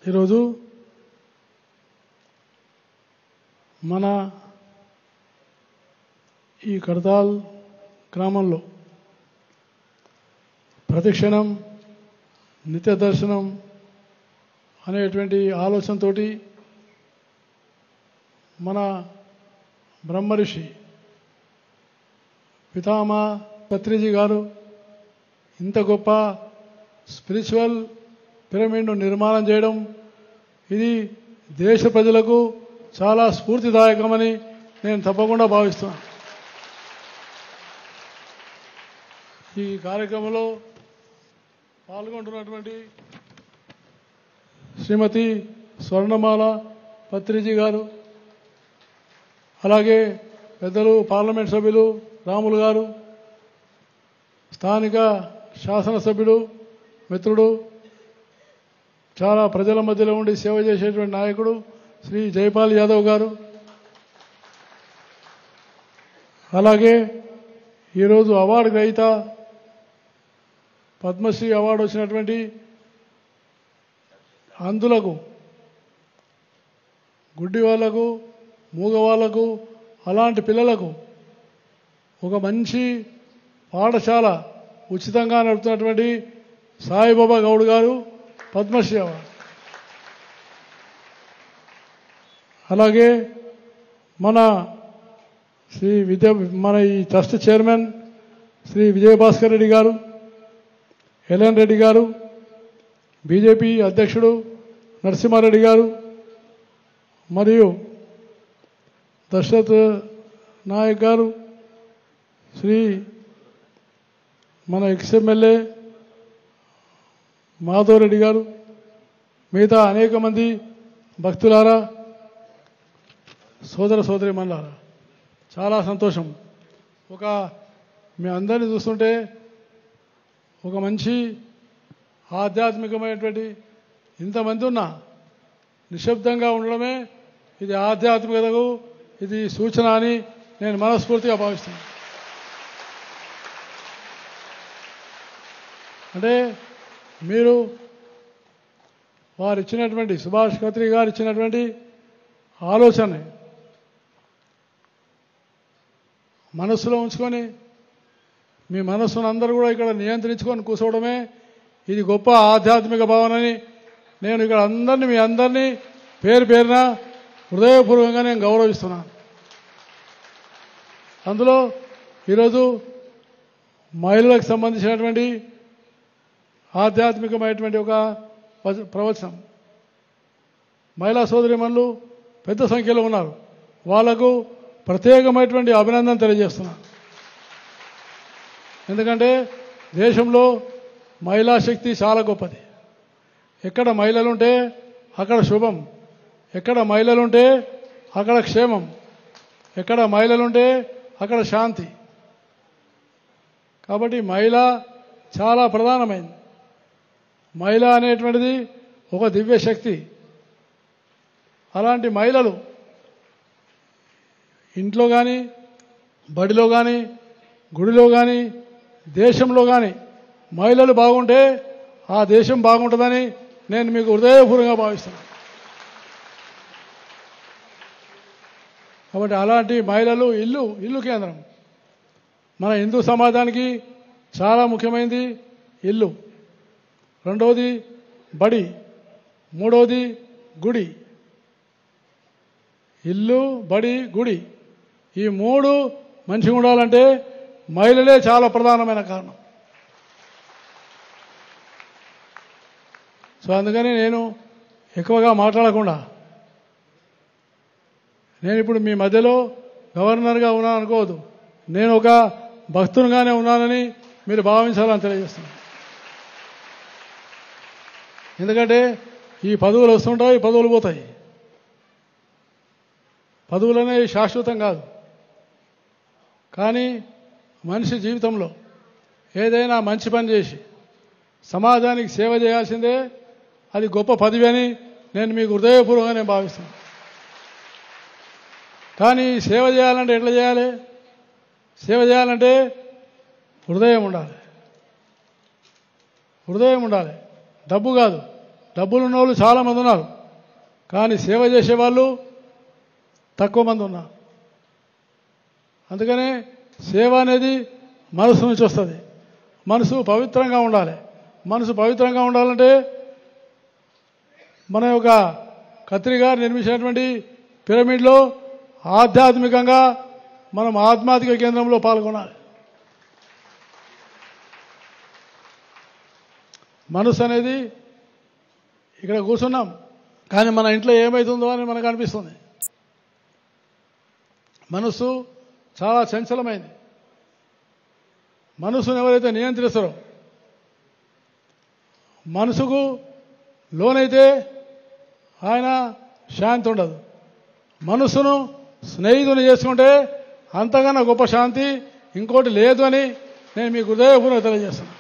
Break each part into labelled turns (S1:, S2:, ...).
S1: ఈరోజు మన ఈ కడతాల్ గ్రామంలో ప్రతిక్షణం నిత్య దర్శనం అనేటువంటి ఆలోచనతోటి మన బ్రహ్మర్షి పితామా పత్రిజీ గారు ఇంత గొప్ప స్పిరిచువల్ పిరమిడ్ను నిర్మాణం చేయడం ఇది దేశ ప్రజలకు చాలా స్ఫూర్తిదాయకమని నేను తప్పకుండా భావిస్తున్నాను ఈ కార్యక్రమంలో పాల్గొంటున్నటువంటి శ్రీమతి స్వర్ణమాల పత్రిజీ గారు అలాగే పెద్దలు పార్లమెంట్ సభ్యులు రాములు గారు స్థానిక శాసనసభ్యుడు మిత్రుడు చాలా ప్రజల మధ్యలో ఉండి సేవ చేసేటువంటి నాయకుడు శ్రీ జైపాల్ యాదవ్ గారు అలాగే ఈరోజు అవార్డు గ్రహీత పద్మశ్రీ అవార్డు వచ్చినటువంటి అందులకు గుడ్డి వాళ్లకు మూగ వాళ్లకు అలాంటి పిల్లలకు ఒక మంచి పాఠశాల ఉచితంగా నడుపుతున్నటువంటి సాయిబాబా గౌడ్ గారు పద్మశ్రీ అవార్డు అలాగే మన శ్రీ విద్య మన ఈ ట్రస్ట్ చైర్మన్ శ్రీ విజయభాస్కర్ రెడ్డి గారు ఎల్ఎన్ రెడ్డి గారు బీజేపీ అధ్యక్షుడు నరసింహారెడ్డి గారు మరియు దశరథ్ నాయక్ గారు శ్రీ మన ఎక్స్ఎమ్మెల్యే మాధవరెడ్డి గారు మిగతా అనేక మంది భక్తులారా సోదర సోదరి మల్లారా చాలా సంతోషం ఒక మీ అందరిని చూస్తుంటే ఒక మంచి ఆధ్యాత్మికమైనటువంటి ఇంతమంది ఉన్నా నిశ్శబ్దంగా ఉండడమే ఇది ఆధ్యాత్మికతకు ఇది సూచన అని నేను మనస్ఫూర్తిగా భావిస్తున్నాను అంటే మీరు వారు ఇచ్చినటువంటి సుభాష్ ఖత్రి గారు ఇచ్చినటువంటి ఆలోచన మనస్సులో ఉంచుకొని మీ మనస్సును అందరూ కూడా ఇక్కడ నియంత్రించుకొని కూర్చోవడమే ఇది గొప్ప ఆధ్యాత్మిక భావనని నేను ఇక్కడ అందరినీ మీ అందరినీ పేరు పేరున హృదయపూర్వకంగా నేను గౌరవిస్తున్నాను అందులో ఈరోజు మహిళలకు సంబంధించినటువంటి ఆధ్యాత్మికమైనటువంటి ఒక వచ- ప్రవచనం మహిళా సోదరిమణులు పెద్ద సంఖ్యలో ఉన్నారు వాళ్లకు ప్రత్యేకమైనటువంటి అభినందన తెలియజేస్తున్నాను ఎందుకంటే దేశంలో మహిళా శక్తి చాలా గొప్పది ఎక్కడ మహిళలుంటే అక్కడ శుభం ఎక్కడ మహిళలుంటే అక్కడ క్షేమం ఎక్కడ మహిళలుంటే అక్కడ శాంతి కాబట్టి మహిళ చాలా ప్రధానమైంది మహిళ అనేటువంటిది ఒక దివ్య శక్తి అలాంటి మహిళలు ఇంట్లో కానీ బడిలో కానీ గుడిలో కానీ దేశంలో కానీ మహిళలు బాగుంటే ఆ దేశం బాగుంటుందని నేను మీకు హృదయపూర్వకంగా భావిస్తున్నాను కాబట్టి అలాంటి మహిళలు ఇల్లు ఇల్లు కేంద్రం మన హిందూ సమాజానికి చాలా ముఖ్యమైనది ఇల్లు రెండవది బడి మూడవది గుడి ఇల్లు బడి గుడి ఈ మూడు మంచిగా ఉండాలంటే మహిళలే చాలా ప్రధానమైన కారణం సో అందుకని నేను ఎక్కువగా మాట్లాడకుండా నేను ఇప్పుడు మీ మధ్యలో గవర్నర్గా ఉన్నాను అనుకోవద్దు నేను ఒక భక్తునిగానే ఉన్నానని మీరు భావించాలని తెలియజేస్తున్నాను ఎందుకంటే ఈ పదవులు వస్తుంటాయి ఈ పదవులు పోతాయి పదవులు అనేవి శాశ్వతం కాదు కానీ మనిషి జీవితంలో ఏదైనా మంచి పని చేసి సమాజానికి సేవ చేయాల్సిందే అది గొప్ప పదవి అని నేను మీకు హృదయపూర్వకంగా నేను భావిస్తున్నాను కానీ సేవ చేయాలంటే ఎట్లా చేయాలి సేవ చేయాలంటే హృదయం ఉండాలి హృదయం ఉండాలి డబ్బు కాదు డబ్బులు ఉన్న వాళ్ళు చాలామంది ఉన్నారు కానీ సేవ చేసేవాళ్ళు తక్కువ మంది ఉన్నారు అందుకనే సేవ అనేది మనసు నుంచి వస్తుంది మనసు పవిత్రంగా ఉండాలి మనసు పవిత్రంగా ఉండాలంటే మన యొక్క కత్రి గారు నిర్మించినటువంటి పిరమిడ్లో ఆధ్యాత్మికంగా మనం ఆధ్యాత్మిక కేంద్రంలో పాల్గొనాలి మనసు అనేది ఇక్కడ కూర్చున్నాం కానీ మన ఇంట్లో ఏమవుతుందో అని మనకు అనిపిస్తుంది మనసు చాలా చంచలమైంది మనసును ఎవరైతే నియంత్రిస్తారో మనసుకు లోనైతే ఆయన శాంతి ఉండదు మనసును స్నేహితుని చేసుకుంటే అంతకన్నా గొప్ప శాంతి ఇంకోటి లేదు అని నేను మీకు హృదయపూర్వక తెలియజేస్తున్నాను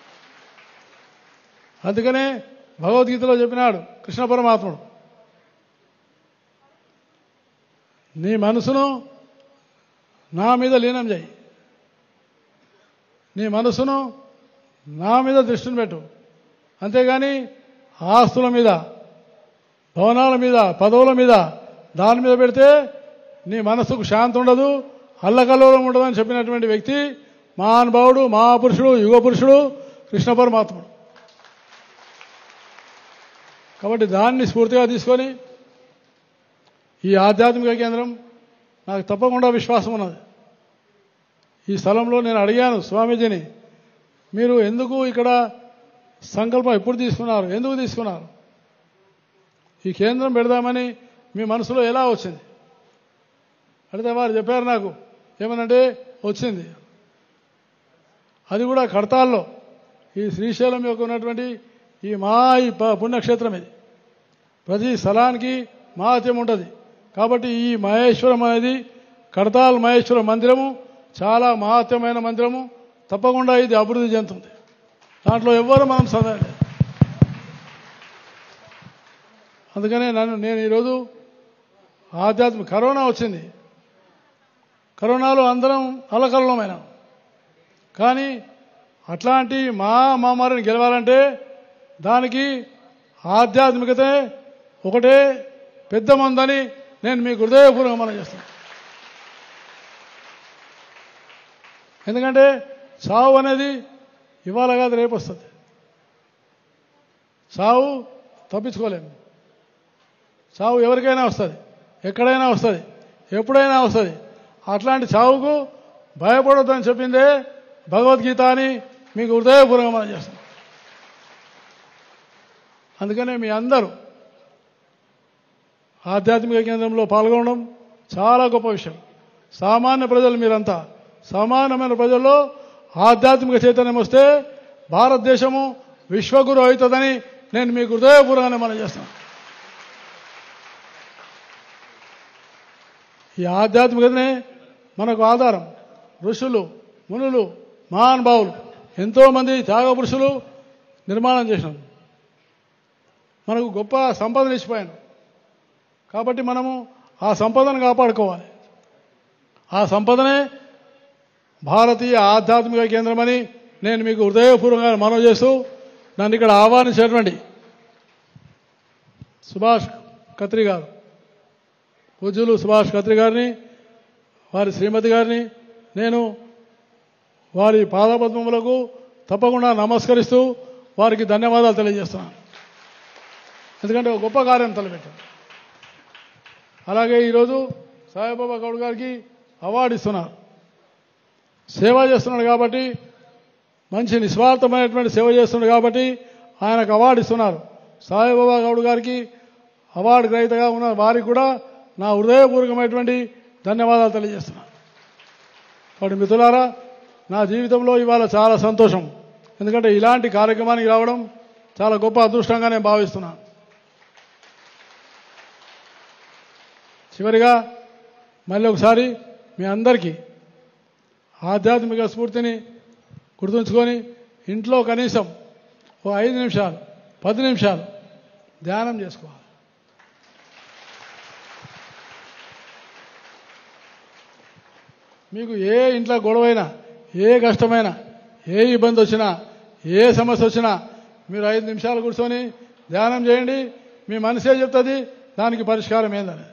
S1: అందుకనే భగవద్గీతలో చెప్పినాడు కృష్ణ పరమాత్ముడు నీ మనసును నా మీద లీనం చేయి నీ మనసును నా మీద దృష్టిని పెట్టు అంతేగాని ఆస్తుల మీద భవనాల మీద పదవుల మీద దాని మీద పెడితే నీ మనసుకు శాంతి ఉండదు అల్లకల్లోలం ఉండదు అని చెప్పినటువంటి వ్యక్తి మహానుభావుడు మహాపురుషుడు యుగ పురుషుడు కృష్ణ పరమాత్ముడు కాబట్టి దాన్ని స్ఫూర్తిగా తీసుకొని ఈ ఆధ్యాత్మిక కేంద్రం నాకు తప్పకుండా విశ్వాసం ఉన్నది ఈ స్థలంలో నేను అడిగాను స్వామీజీని మీరు ఎందుకు ఇక్కడ సంకల్పం ఎప్పుడు తీసుకున్నారు ఎందుకు తీసుకున్నారు ఈ కేంద్రం పెడదామని మీ మనసులో ఎలా వచ్చింది అడిగితే వారు చెప్పారు నాకు ఏమనంటే వచ్చింది అది కూడా కడతాల్లో ఈ శ్రీశైలం యొక్క ఉన్నటువంటి ఈ మా ఈ ప- పుణ్యక్షేత్రం ఇది ప్రతి స్థలానికి మహాత్యం ఉంటుంది కాబట్టి ఈ మహేశ్వరం అనేది కడతాల్ మహేశ్వర మందిరము చాలా మహాత్యమైన మందిరము తప్పకుండా ఇది అభివృద్ధి చెందుతుంది దాంట్లో ఎవ్వరు మనం సందేహం లేదు. అందుకనే నన్ను నేను ఈరోజు ఆధ్యాత్మిక కరోనా వచ్చింది కరోనాలో అందరం అలకల్లోమైన కానీ అట్లాంటి మా మామారిని గెలవాలంటే దానికి ఆధ్యాత్మికతే ఒకటే పెద్ద మందని నేను మీకు హృదయపూర్వకంగా మనం చేస్తాను ఎందుకంటే సావు అనేది ఇవాళ కాదు రేపు వస్తుంది సావు తప్పించుకోలేము చావు ఎవరికైనా వస్తుంది ఎక్కడైనా వస్తుంది ఎప్పుడైనా వస్తుంది అట్లాంటి చావుకు భయపడొద్దని చెప్పిందే భగవద్గీత అని మీకు హృదయపూర్వకంగా మనం చేస్తాం అందుకనే మీ అందరూ ఆధ్యాత్మిక కేంద్రంలో పాల్గొనడం చాలా గొప్ప విషయం సామాన్య ప్రజలు మీరంతా సామాన్యమైన ప్రజల్లో ఆధ్యాత్మిక చైతన్యం వస్తే భారతదేశము విశ్వగురు అవుతుందని నేను మీకు హృదయపూర్వకంగా మనం చేస్తాను ఈ ఆధ్యాత్మికతనే మనకు ఆధారం ఋషులు మునులు మహానుభావులు ఎంతోమంది త్యాగ పురుషులు నిర్మాణం చేసినారు మనకు గొప్ప సంపదను ఇచ్చిపోయాను కాబట్టి మనము ఆ సంపదను కాపాడుకోవాలి ఆ సంపదనే భారతీయ ఆధ్యాత్మిక కేంద్రమని నేను మీకు హృదయపూర్వకంగా మనవి చేస్తూ నన్ను ఇక్కడ ఆహ్వానించినటువంటి సుభాష్ కత్రి గారు పూజ్యులు సుభాష్ కత్రి గారిని వారి శ్రీమతి గారిని నేను వారి పాదపద్మములకు తప్పకుండా నమస్కరిస్తూ వారికి ధన్యవాదాలు తెలియజేస్తున్నాను ఎందుకంటే ఒక గొప్ప కార్యం తలపెట్టారు అలాగే ఈరోజు సాయిబాబా గౌడ్ గారికి అవార్డు ఇస్తున్నారు సేవ చేస్తున్నాడు కాబట్టి మంచి నిస్వార్థమైనటువంటి సేవ చేస్తున్నాడు కాబట్టి ఆయనకు అవార్డు ఇస్తున్నారు సాయిబాబా గౌడ్ గారికి అవార్డు గ్రహీతగా ఉన్న వారికి కూడా నా హృదయపూర్వకమైనటువంటి ధన్యవాదాలు తెలియజేస్తున్నాను కాబట్టి మిత్రులారా నా జీవితంలో ఇవాళ చాలా సంతోషం ఎందుకంటే ఇలాంటి కార్యక్రమానికి రావడం చాలా గొప్ప అదృష్టంగా నేను భావిస్తున్నాను చివరిగా మళ్ళీ ఒకసారి మీ అందరికీ ఆధ్యాత్మిక స్ఫూర్తిని గుర్తుంచుకొని ఇంట్లో కనీసం ఓ ఐదు నిమిషాలు పది నిమిషాలు ధ్యానం చేసుకోవాలి మీకు ఏ ఇంట్లో గొడవైనా ఏ కష్టమైనా ఏ ఇబ్బంది వచ్చినా ఏ సమస్య వచ్చినా మీరు ఐదు నిమిషాలు కూర్చొని ధ్యానం చేయండి మీ మనసే చెప్తుంది దానికి పరిష్కారం ఏందని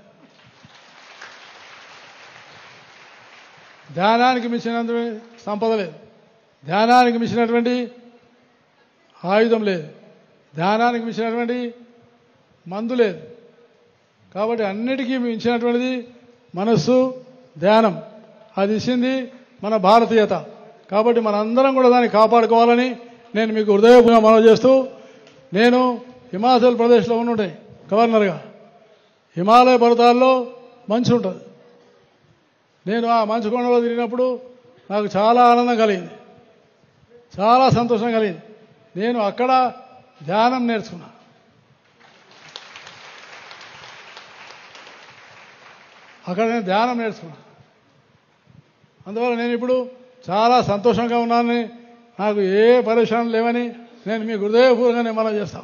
S1: ధ్యానానికి మించినంత సంపద లేదు ధ్యానానికి మించినటువంటి ఆయుధం లేదు ధ్యానానికి మించినటువంటి మందు లేదు కాబట్టి అన్నిటికీ మించినటువంటిది మనస్సు ధ్యానం అది ఇచ్చింది మన భారతీయత కాబట్టి మనందరం కూడా దాన్ని కాపాడుకోవాలని నేను మీకు హృదయపూర్వకంగా మనవి చేస్తూ నేను హిమాచల్ ప్రదేశ్లో ఉండే గవర్నర్గా హిమాలయ పర్వతాల్లో మంచు ఉంటుంది నేను ఆ మంచు కొండలో తిరిగినప్పుడు నాకు చాలా ఆనందం కలిగింది చాలా సంతోషం కలిగింది నేను అక్కడ ధ్యానం నేర్చుకున్నా అక్కడ నేను ధ్యానం నేర్చుకున్నా అందువల్ల నేను ఇప్పుడు చాలా సంతోషంగా ఉన్నానని నాకు ఏ పరేషాలు లేవని నేను మీకు హృదయపూర్వకంగా మనం చేస్తాను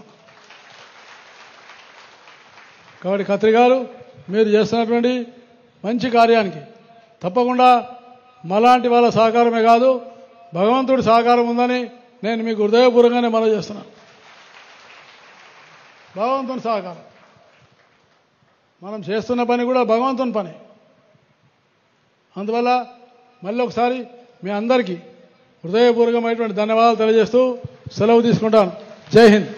S1: కాబట్టి కత్రి గారు మీరు చేస్తున్నటువంటి మంచి కార్యానికి తప్పకుండా మలాంటి వాళ్ళ సహకారమే కాదు భగవంతుడి సహకారం ఉందని నేను మీకు హృదయపూర్వకంగానే మనం చేస్తున్నాను భగవంతుని సహకారం మనం చేస్తున్న పని కూడా భగవంతుని పని అందువల్ల మళ్ళీ ఒకసారి మీ అందరికీ హృదయపూర్వకమైనటువంటి ధన్యవాదాలు తెలియజేస్తూ సెలవు తీసుకుంటాను జై హింద్